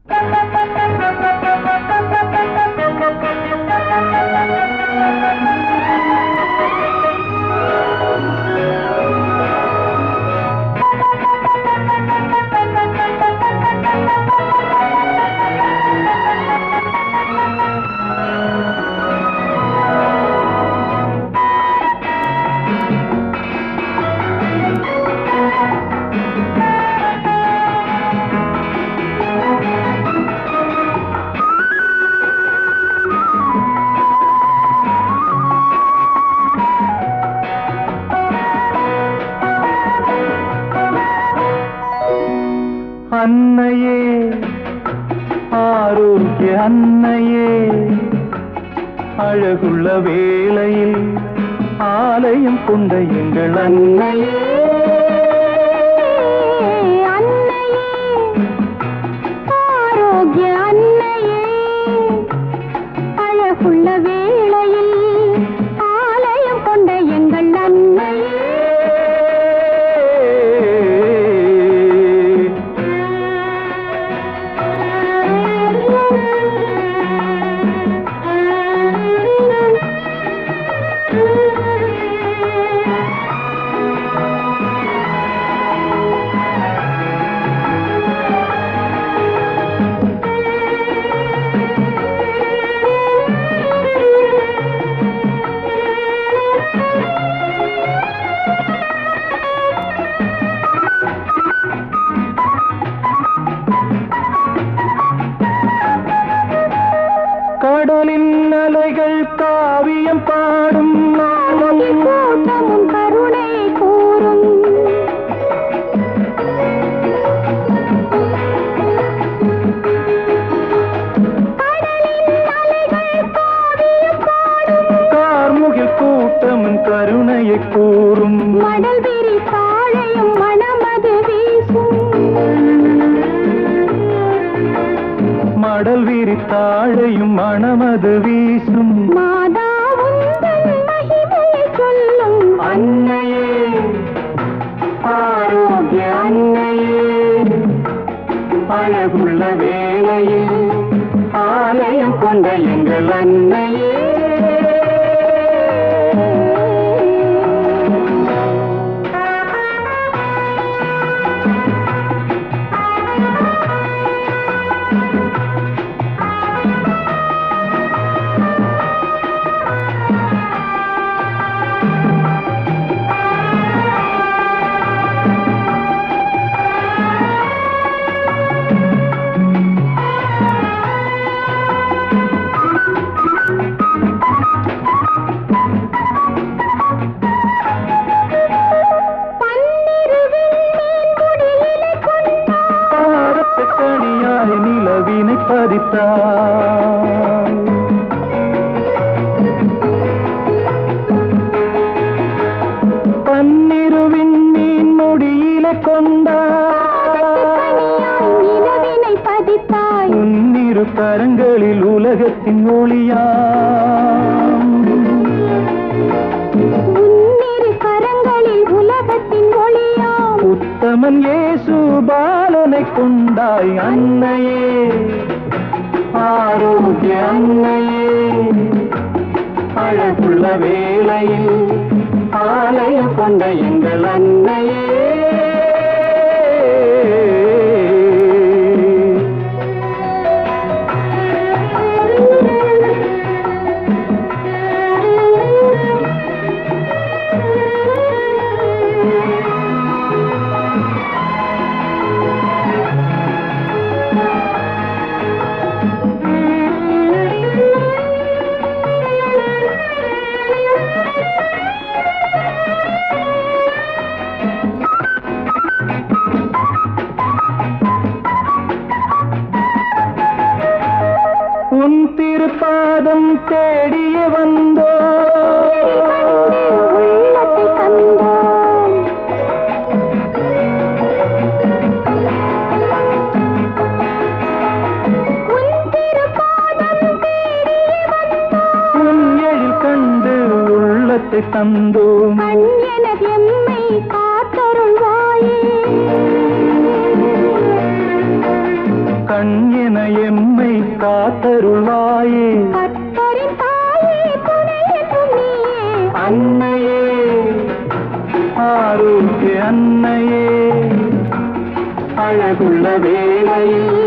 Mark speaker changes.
Speaker 1: அன்னையே ஆரோக்கிய அன்னையே அழகுள்ள வேளையில் ஆலயம் கொண்ட எங்கள் அன்னையே
Speaker 2: அன்னையே ஆரோக்கிய அன்னையே அழகுள்ள வேளையில் ஆலயம் கொண்ட எங்கள் அன்னையே
Speaker 1: கடலின் அலைகள் காவியம் பாடும்
Speaker 2: கூட்டமும் கருணை கூறும் கடலின் அலைகள் காவியம் பாடும்
Speaker 1: கார்முகில் கூட்டமும் கருணையை கூறும்
Speaker 2: மடல் விரி தாழையும் மணமது வீசும்
Speaker 1: மடல் விரித்தாழையும் மணமது வீசும்
Speaker 2: மாதா உந்தன் மகிமையை சொல்லும்
Speaker 1: அன்னையே ஆரோக்கிய அன்னையே அழகுள்ள வேளையில் ஆலயம் கொண்ட எங்கள் அன்னையே பாரத்த கனியாய் நிலவினை பதித்தாய் பன்னிருவின் மீன் முடியில கொண்டாய்
Speaker 2: நிலவினை பதித்தாய்
Speaker 1: உன்னிரு கரங்களில் உலகத்தின் ஒளியாம்
Speaker 2: உன்னிரு கரங்களில் உலகத்தின் ஒளியாம்
Speaker 1: உத்தமன் இயேசு பாலனை கொண்டாய் அன்னையே ஆரோக்கிய அன்னையே அழகுள்ள வேளையில் ஆலயம் கொண்ட எங்கள் அன்னையே உன் திருப்பாதம் தேடிய வந்தோ
Speaker 2: உள்ளத்தை தந்தோம் உன் திருப்பாதம் தேடிய வந்தோம்
Speaker 1: உன் எழில் கண்டு உள்ளத்தை தந்தோம்
Speaker 2: கண் எனது எம்மை காத்தருள்வாயே
Speaker 1: கண் என காத்தருள்வாயே
Speaker 2: கத்தரின் தாயே துணை என்றும் நீயே
Speaker 1: அன்னையே ஆரோக்கிய அன்னையே அழகுள்ள வேளையில்